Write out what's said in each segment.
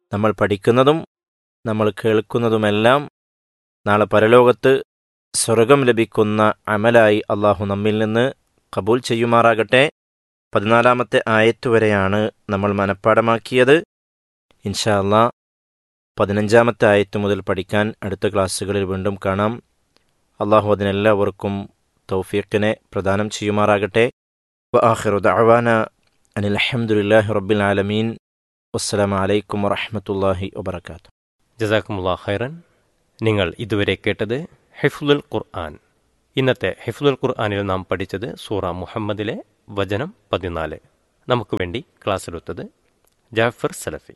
നമ്മൾ പഠിക്കുന്നതും നമ്മൾ കേൾക്കുന്നതുമെല്ലാം നാളെ പരലോകത്ത് സ്വർഗം ലഭിക്കുന്ന അമലായി അള്ളാഹു നമ്മിൽ നിന്ന് കബൂൽ ചെയ്യുമാറാകട്ടെ പതിനാലാമത്തെ ആയത്ത് വരെയാണ് നമ്മൾ മനഃപ്പാടമാക്കിയത് ഇൻഷാ അള്ളാ പതിനഞ്ചാമത്തെ ആയത്ത് മുതൽ പഠിക്കാൻ അടുത്ത ക്ലാസ്സുകളിൽ വീണ്ടും കാണാം അള്ളാഹു അതിനെല്ലാവർക്കും തൗഫീഖിനെ പ്രദാനം ചെയ്യുമാറാകട്ടെ വ ആഖിറു ദഅവാന അനിൽ അൽഹംദുലില്ലാഹി റബ്ബിൽ ആലമീൻ വസ്സലാമു അലൈക്കും വറഹ്മത്തുള്ളാഹി വബറകാതുഹു ജസാക്കുമുള്ള ഖൈറൻ നിങ്ങൾ ഇതുവരെ കേട്ടത് ഹിഫ്ലുൽ ഖുർആൻ ഇന്നത്തെ ഹിഫ്ലുൽ ഖുർആനിൽ നാം പഠിച്ചത് സൂറ മുഹമ്മദിലെ വചനം പതിനാല് നമുക്ക് വേണ്ടി ക്ലാസ് എടുത്തത് ജാഫർ സലഫി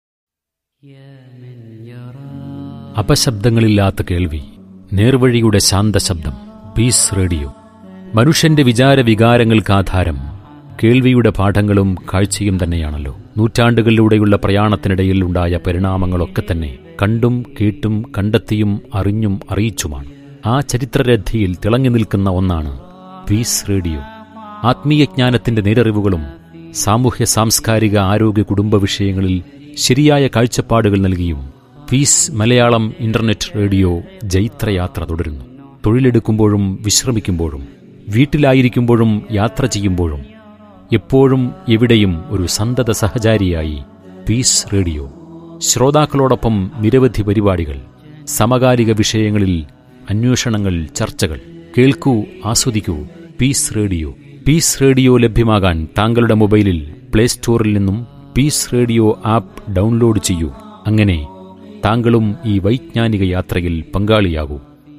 അപശബ്ദങ്ങളില്ലാത്ത കേൾവി നേർവഴിയുടെ ശാന്തശബ്ദം പീസ് റേഡിയോ മനുഷ്യന്റെ വിചാര വികാരങ്ങൾക്ക് ആധാരം കേൾവിയുടെ പാഠങ്ങളും കാഴ്ചയും തന്നെയാണല്ലോ നൂറ്റാണ്ടുകളിലൂടെയുള്ള പ്രയാണത്തിനിടയിൽ ഉണ്ടായ പരിണാമങ്ങളൊക്കെ തന്നെ കണ്ടും കേട്ടും കണ്ടെത്തിയും അറിഞ്ഞും അറിയിച്ചുമാണ് ആ ചരിത്രരഥിയിൽ തിളങ്ങി നിൽക്കുന്ന ഒന്നാണ് പീസ് റേഡിയോ ആത്മീയജ്ഞാനത്തിന്റെ നേരറിവുകളും സാമൂഹ്യ സാംസ്കാരിക ആരോഗ്യ കുടുംബ വിഷയങ്ങളിൽ ശരിയായ കാഴ്ചപ്പാടുകൾ നൽകിയും പീസ് മലയാളം ഇന്റർനെറ്റ് റേഡിയോ ജൈത്രയാത്ര തുടരുന്നു തൊഴിലെടുക്കുമ്പോഴും വിശ്രമിക്കുമ്പോഴും വീട്ടിലായിരിക്കുമ്പോഴും യാത്ര ചെയ്യുമ്പോഴും എപ്പോഴും എവിടെയും ഒരു സന്തത സഹചാരിയായി പീസ് റേഡിയോ ശ്രോതാക്കളോടൊപ്പം നിരവധി പരിപാടികൾ സമകാലിക വിഷയങ്ങളിൽ അന്വേഷണങ്ങൾ ചർച്ചകൾ കേൾക്കൂ ആസ്വദിക്കൂ പീസ് റേഡിയോ പീസ് റേഡിയോ ലഭ്യമാകാൻ താങ്കളുടെ മൊബൈലിൽ പ്ലേ സ്റ്റോറിൽ നിന്നും പീസ് റേഡിയോ ആപ്പ് ഡൗൺലോഡ് ചെയ്യൂ അങ്ങനെ താങ്കളും ഈ വൈജ്ഞാനിക യാത്രയിൽ പങ്കാളിയാകൂ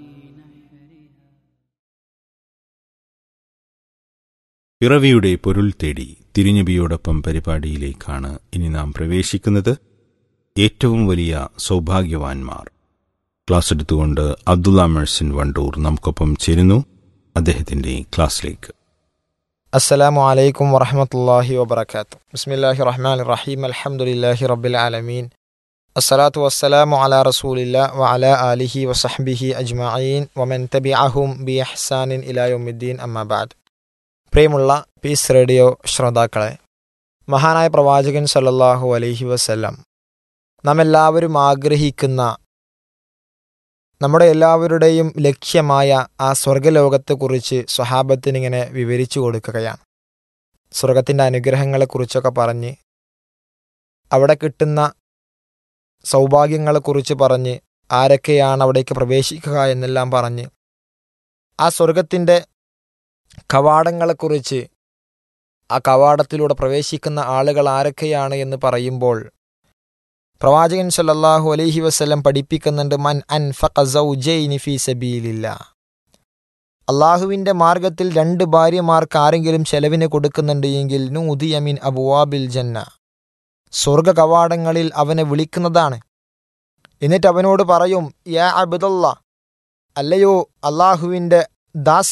പിറവിയുടെ പൊരുൾ തേടി തിരുനബിയോടൊപ്പം പരിപാടിയിലേക്കാണ് ഇനി നാം പ്രവേശിക്കുന്നത് ഏറ്റവും വലിയ സൗഭാഗ്യവാന്മാർ ക്ലാസ് എടുത്തുകൊണ്ട് അബ്ദുള്ള മെഴ്സിൻ വണ്ടൂർ നമുക്കൊപ്പം ചേരുന്നു അദ്ദേഹത്തിന്റെ ക്ലാസ്സിലേക്ക് السلام عليكم ورحمة الله وبركاته بسم الله الرحمن الرحيم الحمد لله رب العالمين الصلاة والسلام على رسول الله وعلى آله وصحبه أجمعين ومن تبعهم بإحسان إلى يوم الدين أما بعد പ്രിയമുള്ള പീസ് റേഡിയോ ശ്രോതാക്കളെ മഹാനായ പ്രവാചകൻ സല്ലല്ലാഹു അലൈഹി വസല്ലം നാം എല്ലാവരും ആഗ്രഹിക്കുന്ന നമ്മുടെ എല്ലാവരുടെയും ലക്ഷ്യമായ ആ സ്വർഗലോകത്തെക്കുറിച്ച് സ്വഹാബത്തിനിങ്ങനെ വിവരിച്ചു കൊടുക്കുകയാണ് സ്വർഗത്തിൻ്റെ അനുഗ്രഹങ്ങളെക്കുറിച്ചൊക്കെ പറഞ്ഞ് അവിടെ കിട്ടുന്ന സൗഭാഗ്യങ്ങളെക്കുറിച്ച് പറഞ്ഞ് ആരൊക്കെയാണ് അവിടേക്ക് പ്രവേശിക്കുക എന്നെല്ലാം പറഞ്ഞ് ആ സ്വർഗത്തിൻ്റെ കവാടങ്ങളെക്കുറിച്ച് ആ കവാടത്തിലൂടെ പ്രവേശിക്കുന്ന ആളുകൾ ആരൊക്കെയാണ് എന്ന് പറയുമ്പോൾ പ്രവാചകൻ സല്ലല്ലാഹു അലൈഹി വസല്ലം പഠിപ്പിക്കുന്നുണ്ട് മൻ അൻഫഖ സൗജൈനി ഫീ സബീലില്ല അള്ളാഹുവിൻ്റെ മാർഗത്തിൽ രണ്ട് ഭാര്യമാർക്ക് ആരെങ്കിലും ചെലവിന് കൊടുക്കുന്നുണ്ട് എങ്കിൽ നൂദിയമിൻ അബുവാബിൽ ജന്ന സ്വർഗ കവാടങ്ങളിൽ അവനെ വിളിക്കുന്നതാണ് എന്നിട്ട് അവനോട് പറയും യാ അബിദല്ല അല്ലയോ അള്ളാഹുവിൻ്റെ ദാസ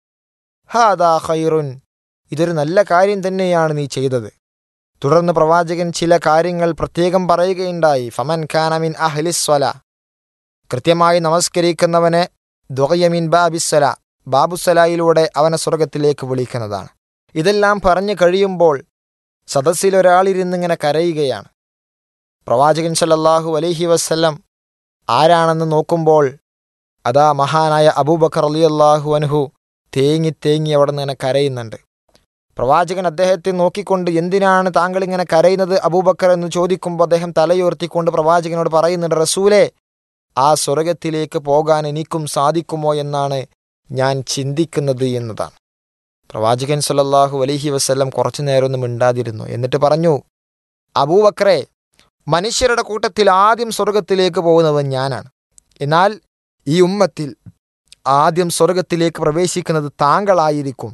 ഹാദാ ഖൈറുൻ ഇതൊരു നല്ല കാര്യം തന്നെയാണ് നീ ചെയ്തത് തുടർന്ന് പ്രവാചകൻ ചില കാര്യങ്ങൾ പ്രത്യേകം പറയുകയുണ്ടായി ഫമൻ ഖാനമിൻ അഹ്ലിസ്വല കൃത്യമായി നമസ്കരിക്കുന്നവനെ ദുഹയമിൻ ബാബിസ്വല ബാബുസ്വലായിലൂടെ അവനെ സ്വർഗത്തിലേക്ക് വിളിക്കുന്നതാണ് ഇതെല്ലാം പറഞ്ഞു കഴിയുമ്പോൾ സദസ്സിലൊരാളിരുന്നിങ്ങനെ കരയുകയാണ് പ്രവാചകൻ സല്ലല്ലാഹു അലൈഹി വസ്ല്ലം ആരാണെന്ന് നോക്കുമ്പോൾ അതാ മഹാനായ അബൂബക്കർ അലി അള്ളാഹു അൻഹു തേങ്ങി തേങ്ങി അവിടെ നിന്ന് ഇങ്ങനെ കരയുന്നുണ്ട് പ്രവാചകൻ അദ്ദേഹത്തെ നോക്കിക്കൊണ്ട് എന്തിനാണ് താങ്കൾ ഇങ്ങനെ കരയുന്നത് അബൂബക്കർ എന്ന് ചോദിക്കുമ്പോൾ അദ്ദേഹം തലയുയർത്തിക്കൊണ്ട് പ്രവാചകനോട് പറയുന്നുണ്ട് റസൂലെ ആ സ്വർഗത്തിലേക്ക് പോകാൻ എനിക്കും സാധിക്കുമോ എന്നാണ് ഞാൻ ചിന്തിക്കുന്നത് എന്നതാണ് പ്രവാചകൻ സല്ലല്ലാഹു അലൈഹി വസ്ല്ലം കുറച്ചു നേരമൊന്നും മിണ്ടാതിരുന്നു എന്നിട്ട് പറഞ്ഞു അബൂബക്കറെ മനുഷ്യരുടെ കൂട്ടത്തിൽ ആദ്യം സ്വർഗത്തിലേക്ക് പോകുന്നവൻ ഞാനാണ് എന്നാൽ ഈ ഉമ്മത്തിൽ ആദ്യം സ്വർഗത്തിലേക്ക് പ്രവേശിക്കുന്നത് താങ്കളായിരിക്കും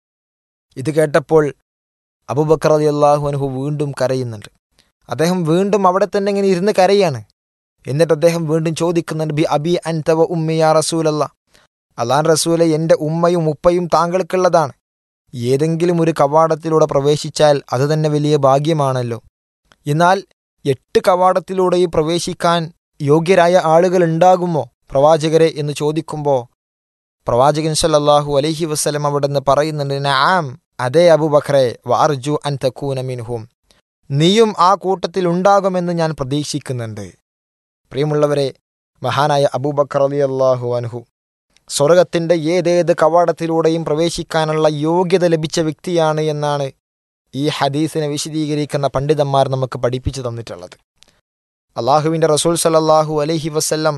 ഇത് കേട്ടപ്പോൾ അബൂബക്കർ അലി അള്ളാഹു അനുഹു വീണ്ടും കരയുന്നുണ്ട് അദ്ദേഹം വീണ്ടും അവിടെ തന്നെ ഇങ്ങനെ ഇരുന്ന് കരയാണ് എന്നിട്ട് അദ്ദേഹം വീണ്ടും ചോദിക്കുന്നുണ്ട് ബി അബി അൻ തവ ഉമ്മയാ റസൂലല്ല അള്ളാൻ റസൂലെ എൻ്റെ ഉമ്മയും ഉപ്പയും താങ്കൾക്കുള്ളതാണ് ഏതെങ്കിലും ഒരു കവാടത്തിലൂടെ പ്രവേശിച്ചാൽ അത് തന്നെ വലിയ ഭാഗ്യമാണല്ലോ എന്നാൽ എട്ട് കവാടത്തിലൂടെയും പ്രവേശിക്കാൻ യോഗ്യരായ ആളുകൾ ഉണ്ടാകുമോ പ്രവാചകരെ എന്ന് ചോദിക്കുമ്പോൾ പ്രവാചകൻ സല്ലല്ലാഹു അലൈഹി വസ്ലം അവിടെ നിന്ന് പറയുന്നുണ്ട് നആം അതേ അബൂബക്കറെ വാർജു അൻ തക്കൂന മിൻഹും നീയും ആ കൂട്ടത്തിൽ ഉണ്ടാകുമെന്ന് ഞാൻ പ്രതീക്ഷിക്കുന്നുണ്ട് പ്രിയമുള്ളവരെ മഹാനായ അബൂബക്കർ അലി അള്ളാഹു അൻഹു സ്വർഗത്തിൻ്റെ ഏതേത് കവാടത്തിലൂടെയും പ്രവേശിക്കാനുള്ള യോഗ്യത ലഭിച്ച വ്യക്തിയാണ് എന്നാണ് ഈ ഹദീസിനെ വിശദീകരിക്കുന്ന പണ്ഡിതന്മാർ നമുക്ക് പഠിപ്പിച്ചു തന്നിട്ടുള്ളത് അള്ളാഹുവിൻ്റെ റസൂൽ സലല്ലാഹു അലൈഹി വസല്ലം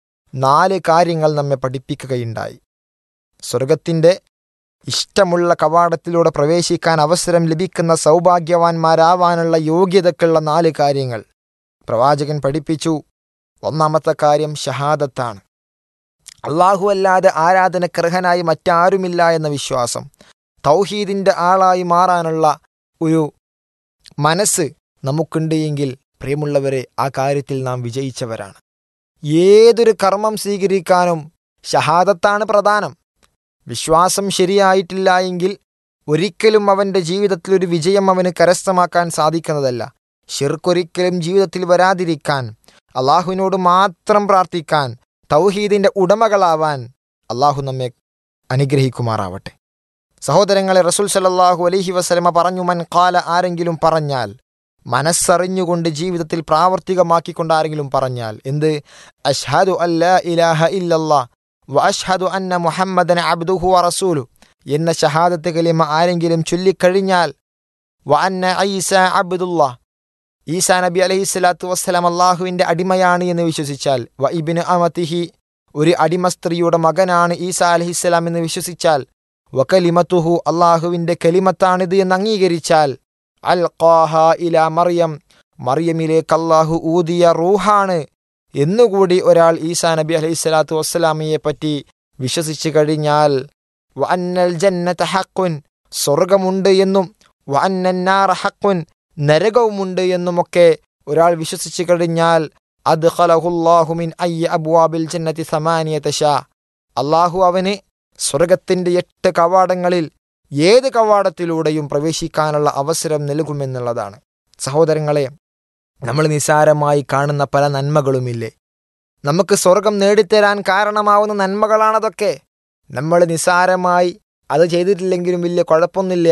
നാല് കാര്യങ്ങൾ നമ്മെ പഠിപ്പിക്കുകയുണ്ടായി സ്വർഗത്തിൻ്റെ ഇഷ്ടമുള്ള കവാടത്തിലൂടെ പ്രവേശിക്കാൻ അവസരം ലഭിക്കുന്ന സൗഭാഗ്യവാന്മാരാവാനുള്ള യോഗ്യതക്കുള്ള നാല് കാര്യങ്ങൾ പ്രവാചകൻ പഠിപ്പിച്ചു ഒന്നാമത്തെ കാര്യം ഷഹാദത്താണ് അള്ളാഹു അല്ലാതെ ആരാധനക്കർഹനായി മറ്റാരുമില്ല എന്ന വിശ്വാസം തൗഹീദിൻ്റെ ആളായി മാറാനുള്ള ഒരു മനസ്സ് നമുക്കുണ്ട് എങ്കിൽ പ്രിയമുള്ളവരെ ആ കാര്യത്തിൽ നാം വിജയിച്ചവരാണ് ഏതൊരു കർമ്മം സ്വീകരിക്കാനും ഷഹാദത്താണ് പ്രധാനം വിശ്വാസം ശരിയായിട്ടില്ല എങ്കിൽ ഒരിക്കലും അവൻ്റെ ജീവിതത്തിൽ ഒരു വിജയം അവന് കരസ്ഥമാക്കാൻ സാധിക്കുന്നതല്ല ഷിർക്കൊരിക്കലും ജീവിതത്തിൽ വരാതിരിക്കാൻ അള്ളാഹുവിനോട് മാത്രം പ്രാർത്ഥിക്കാൻ തൗഹീദിൻ്റെ ഉടമകളാവാൻ അള്ളാഹു നമ്മെ അനുഗ്രഹിക്കുമാറാവട്ടെ സഹോദരങ്ങളെ റസൂൽ സല്ലല്ലാഹു അലൈഹി വസല്ലമ പറഞ്ഞു മൻ കാല ആരെങ്കിലും പറഞ്ഞാൽ മനസ്സറിഞ്ഞുകൊണ്ട് ജീവിതത്തിൽ പ്രാവർത്തികമാക്കിക്കൊണ്ട് ആരെങ്കിലും പറഞ്ഞാൽ എന്ത് അഷ്ഹദു അല്ലാ ഇലാഹ ഇല്ലല്ലാ വ അഷ്ഹദു അന്ന മുഹമ്മദൻ അബ്ദുഹു വ റസൂലു എന്ന ഷഹാദത്ത് കലിമ ആരെങ്കിലും ചൊല്ലിക്കഴിഞ്ഞാൽ വ അന്ന ഐസ അബ്ദുല്ലാ ഈസാ നബി അലൈഹി സ്വലാത്തു വസ്സലാം അള്ളാഹുവിൻ്റെ അടിമയാണ് എന്ന് വിശ്വസിച്ചാൽ വ ഇബിന് അമതിഹി ഒരു അടിമ സ്ത്രീയുടെ മകനാണ് ഈസാ അലഹിസ്സലാം എന്ന് വിശ്വസിച്ചാൽ വ കലിമത്തുഹു അള്ളാഹുവിൻ്റെ കലിമത്താണിത് എന്ന് അംഗീകരിച്ചാൽ അൽ ഖാഹ ഇല മറിയം മറിയമിലേക്ക് അള്ളാഹു ഊതിയ റൂഹാണ് എന്നുകൂടി ഒരാൾ ഈസാ നബി അലൈഹി സ്വലാത്തു വസ്സലാമിയെ പറ്റി വിശ്വസിച്ചു കഴിഞ്ഞാൽ വ അന്നൽ ജന്നത ഹക്കുൻ സ്വർഗമുണ്ട് എന്നും വ അന്നന്നാറ ഹക്കുൻ നരകവുമുണ്ട് എന്നുമൊക്കെ ഒരാൾ വിശ്വസിച്ചു കഴിഞ്ഞാൽ അത് ഖലഹുല്ലാഹുമിൻ അയ്യ അബുവാബിൽ ജന്നത്തി സമാനിയത ഷാ അള്ളാഹു അവന് സ്വർഗത്തിൻ്റെ എട്ട് കവാടങ്ങളിൽ ഏത് കവാടത്തിലൂടെയും പ്രവേശിക്കാനുള്ള അവസരം നൽകുമെന്നുള്ളതാണ് സഹോദരങ്ങളെ നമ്മൾ നിസാരമായി കാണുന്ന പല നന്മകളുമില്ലേ നമുക്ക് സ്വർഗം നേടിത്തരാൻ കാരണമാവുന്ന നന്മകളാണതൊക്കെ നമ്മൾ നിസാരമായി അത് ചെയ്തിട്ടില്ലെങ്കിലും വലിയ കുഴപ്പമൊന്നുമില്ല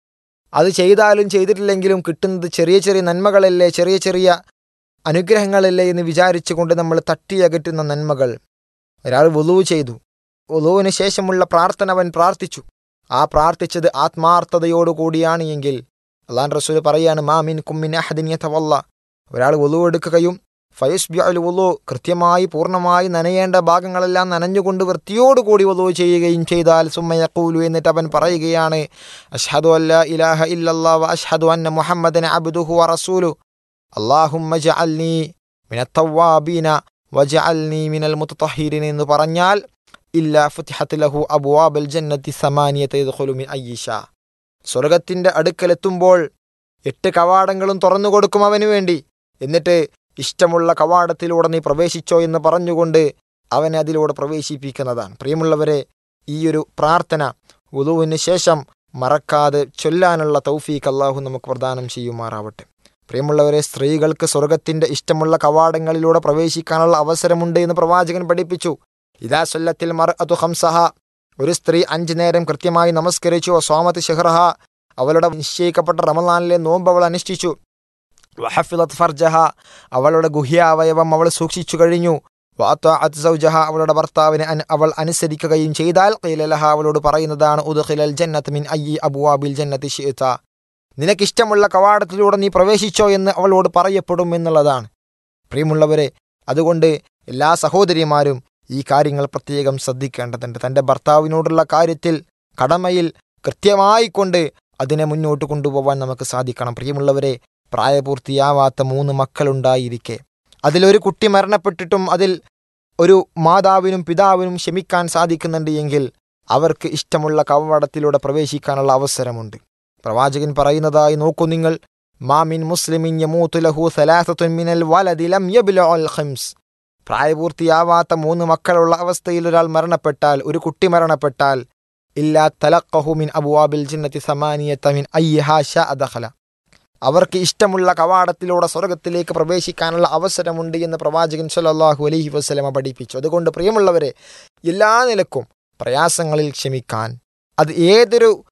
അത് ചെയ്താലും ചെയ്തിട്ടില്ലെങ്കിലും കിട്ടുന്നത് ചെറിയ ചെറിയ നന്മകളല്ലേ ചെറിയ ചെറിയ അനുഗ്രഹങ്ങളല്ലേ എന്ന് വിചാരിച്ചുകൊണ്ട് നമ്മൾ തട്ടിയകറ്റുന്ന നന്മകൾ ഒരാൾ വുളു ചെയ്തു വുളുവിന് ശേഷമുള്ള പ്രാർത്ഥന അവൻ പ്രാർത്ഥിച്ചു ആ പ്രാർത്ഥിച്ചത് ആത്മാർത്ഥതയോടുകൂടിയാണ് എങ്കിൽ അള്ളാൻ റസൂൽ പറയാണ് മാമിൻ കുമ്മിൻ അഹദിൻ യതവല്ല ഒരാൾ വുളു എടുക്കുകയും ഫയസ്ബി അൽ വുളു കൃത്യമായി പൂർണ്ണമായി നനയേണ്ട ഭാഗങ്ങളെല്ലാം നനഞ്ഞുകൊണ്ട് വൃത്തിയോടുകൂടി വുളു ചെയ്യുകയും ചെയ്താൽ സുമ്മയക്കൂലു എന്നിട്ട് അവൻ പറയുകയാണ് അഷ്ഹദു അല്ല ഇലാഹ ഇല്ലല്ലാ വ അഷ്ഹദു അന്ന മുഹമ്മദൻ അബ്ദുഹു വ റസൂലു അല്ലാഹുമ്മ ജഅൽനി മിനത്തവാബീന വജഅൽനി മിനൽ മുത്തഹിരിൻ എന്ന് പറഞ്ഞാൽ ഇല്ല ഫുത്തിഹത്ത് ലഹു അബുവാബൽ ജന്നത്തി സമാനിയത്ത് യദ്ഖുലു മിൻ അയ്യിഷ സ്വർഗത്തിന്റെ അടുക്കലെത്തുമ്പോൾ എട്ട് കവാടങ്ങളും തുറന്നു കൊടുക്കും അവന് വേണ്ടി എന്നിട്ട് ഇഷ്ടമുള്ള കവാടത്തിലൂടെ നീ പ്രവേശിച്ചോ എന്ന് പറഞ്ഞുകൊണ്ട് അവനെ അതിലൂടെ പ്രവേശിപ്പിക്കുന്നതാണ് പ്രിയമുള്ളവരെ ഈ ഒരു പ്രാർത്ഥന ഉദുവിന് ശേഷം മറക്കാതെ ചൊല്ലാനുള്ള തൗഫീഖ് അള്ളാഹു നമുക്ക് പ്രദാനം ചെയ്യുമാറാവട്ടെ പ്രിയമുള്ളവരെ സ്ത്രീകൾക്ക് സ്വർഗത്തിന്റെ ഇഷ്ടമുള്ള കവാടങ്ങളിലൂടെ പ്രവേശിക്കാനുള്ള അവസരമുണ്ട് എന്ന് പ്രവാചകൻ പഠിപ്പിച്ചു ഇതാ സൊല്ലത്തിൽ മർ അതു ഹംസഹ ഒരു സ്ത്രീ അഞ്ചു നേരം കൃത്യമായി നമസ്കരിച്ചു സോമത്ത് ഷെഹ്റഹ അവളുടെ നിശ്ചയിക്കപ്പെട്ട റമലാനിലെ നോമ്പ് അവൾ അനുഷ്ഠിച്ചു വഹഫിലത്ത് ഫർജഹ അവളുടെ ഗുഹ്യാവയവം അവൾ സൂക്ഷിച്ചു കഴിഞ്ഞു വാത്തു സൗജഹ അവളുടെ ഭർത്താവിനെ അൻ- അവൾ അനുസരിക്കുകയും ചെയ്താൽ ഖീലലഹ അവളോട് പറയുന്നതാണ് ഉദ്ഖിലൽ ജന്നത്ത് മിൻ അയ്യി അബുവാബിൽ ജന്നത്തി ഷിഅത നിനക്കിഷ്ടമുള്ള കവാടത്തിലൂടെ നീ പ്രവേശിച്ചോ എന്ന് അവളോട് പറയപ്പെടും എന്നുള്ളതാണ് പ്രിയമുള്ളവരെ അതുകൊണ്ട് എല്ലാ സഹോദരിമാരും ഈ കാര്യങ്ങൾ പ്രത്യേകം ശ്രദ്ധിക്കേണ്ടതുണ്ട് തൻ്റെ ഭർത്താവിനോടുള്ള കാര്യത്തിൽ കടമയിൽ കൃത്യമായി കൊണ്ട് അതിനെ മുന്നോട്ട് കൊണ്ടുപോകാൻ നമുക്ക് സാധിക്കണം പ്രിയമുള്ളവരെ പ്രായപൂർത്തിയാവാത്ത മൂന്ന് മക്കളുണ്ടായിരിക്കെ അതിലൊരു കുട്ടി മരണപ്പെട്ടിട്ടും അതിൽ ഒരു മാതാവിനും പിതാവിനും ക്ഷമിക്കാൻ സാധിക്കുന്നുണ്ട് എങ്കിൽ അവർക്ക് ഇഷ്ടമുള്ള കവാടത്തിലൂടെ പ്രവേശിക്കാനുള്ള അവസരമുണ്ട് പ്രവാചകൻ പറയുന്നതായി നോക്കൂ നിങ്ങൾ മാമിൻ മുസ്ലിമിൻ യമൂത്തു ലഹു സലാസത്തുൻ മിനൽ വലദി ലം യബ്ലുഉൽ ഖംസ് പ്രായപൂർത്തിയാവാത്ത മൂന്ന് മക്കളുള്ള അവസ്ഥയിൽ ഒരാൾ മരണപ്പെട്ടാൽ ഒരു കുട്ടി മരണപ്പെട്ടാൽ ഇല്ലാ തലക്കഹു മിൻ അബുവാബിൽ ജിന്നത്തി സമാനിയത്ത മിൻ അയ്യഹാ ഷാ അദഖല അവർക്ക് ഇഷ്ടമുള്ള കവാടത്തിലൂടെ സ്വർഗത്തിലേക്ക് പ്രവേശിക്കാനുള്ള അവസരമുണ്ട് എന്ന് പ്രവാചകൻ സല്ലല്ലാഹു അലൈഹി വസല്ലമ പഠിപ്പിച്ചു അതുകൊണ്ട് പ്രിയമുള്ളവരെ എല്ലാ നിലക്കും പ്രയാസങ്ങളിൽ ക്ഷമിക്കാൻ അത് ഏതൊരു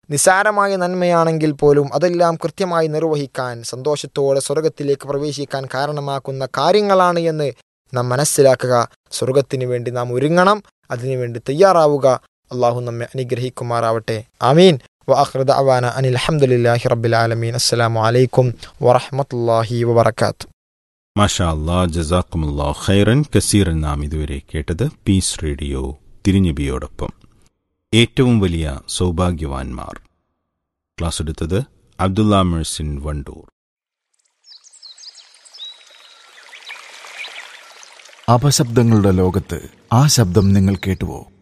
നിസാരമായ നന്മയാണെങ്കിൽ പോലും അതെല്ലാം കൃത്യമായി നിർവഹിക്കാൻ സന്തോഷത്തോടെ സ്വർഗത്തിലേക്ക് പ്രവേശിക്കാൻ കാരണമാക്കുന്ന കാര്യങ്ങളാണ് എന്ന് നാം മനസ്സിലാക്കുക സ്വർഗത്തിന് വേണ്ടി നാം ഒരുങ്ങണം അതിനുവേണ്ടി തയ്യാറാവുക അള്ളാഹു നമ്മെ അനുഗ്രഹിക്കുമാറാവട്ടെ ആമീൻ വാഹൃദ അവാന അനിൽ അഹമ്മദില്ലാഹി റബ്ബിൽ ആലമീൻ അസ്സലാമു അലൈക്കും വറഹമത്തല്ലാഹി വബർക്കാത്തു മാഷാ അല്ലാ ജസാക്കുമുല്ലാ ഖൈറൻ കസീറൻ നാം ഇതുവരെ കേട്ടത് പീസ് റേഡിയോ തിരിഞ്ഞബിയോടൊപ്പം ഏറ്റവും വലിയ സൗഭാഗ്യവാന്മാർ ക്ലാസ് എടുത്തത് അബ്ദുല്ല മെഴ്സിൻ വണ്ടൂർ അപശബ്ദങ്ങളുടെ ലോകത്ത് ആ ശബ്ദം നിങ്ങൾ കേട്ടുവോ